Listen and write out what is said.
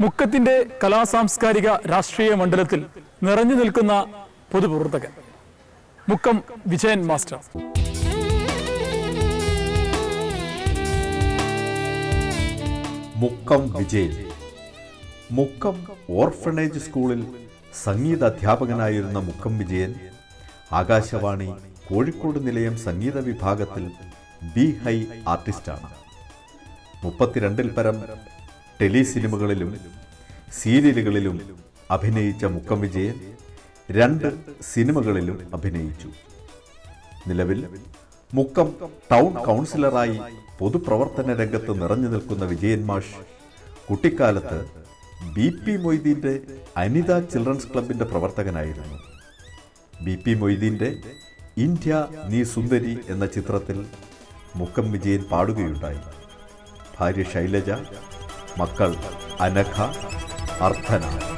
മുക്കത്തിന്റെ കലാസാംസ്കാരിക രാഷ്ട്രീയ മണ്ഡലത്തിൽ നിറഞ്ഞു നിൽക്കുന്ന പൊതുപ്രവർത്തകൻ മുക്കം വിജയൻ മാസ്റ്റർ മുക്കം വിജയൻ മുക്കം ഓർഫണേജ് സ്കൂളിൽ സംഗീത അധ്യാപകനായിരുന്ന മുക്കം വിജയൻ ആകാശവാണി കോഴിക്കോട് നിലയം സംഗീത വിഭാഗത്തിൽ ബി ഹൈ ആർട്ടിസ്റ്റാണ് മുപ്പത്തിരണ്ടിൽ പരം ടെലി സിനിമകളിലും സീരിയലുകളിലും അഭിനയിച്ച മുക്കം വിജയൻ രണ്ട് സിനിമകളിലും അഭിനയിച്ചു നിലവിൽ മുക്കം ടൗൺ കൗൺസിലറായി പൊതുപ്രവർത്തന രംഗത്ത് നിറഞ്ഞു നിൽക്കുന്ന വിജയൻ മാഷ് കുട്ടിക്കാലത്ത് ബി പി മൊയ്തീൻ്റെ അനിത ചിൽഡ്രൻസ് ക്ലബിൻ്റെ പ്രവർത്തകനായിരുന്നു ബി പി മൊയ്തീൻ്റെ ഇന്ത്യ നീ സുന്ദരി എന്ന ചിത്രത്തിൽ മുക്കം വിജയൻ പാടുകയുണ്ടായി ഭാര്യ ശൈലജ മക്കൾ അനഘ അർത്ഥന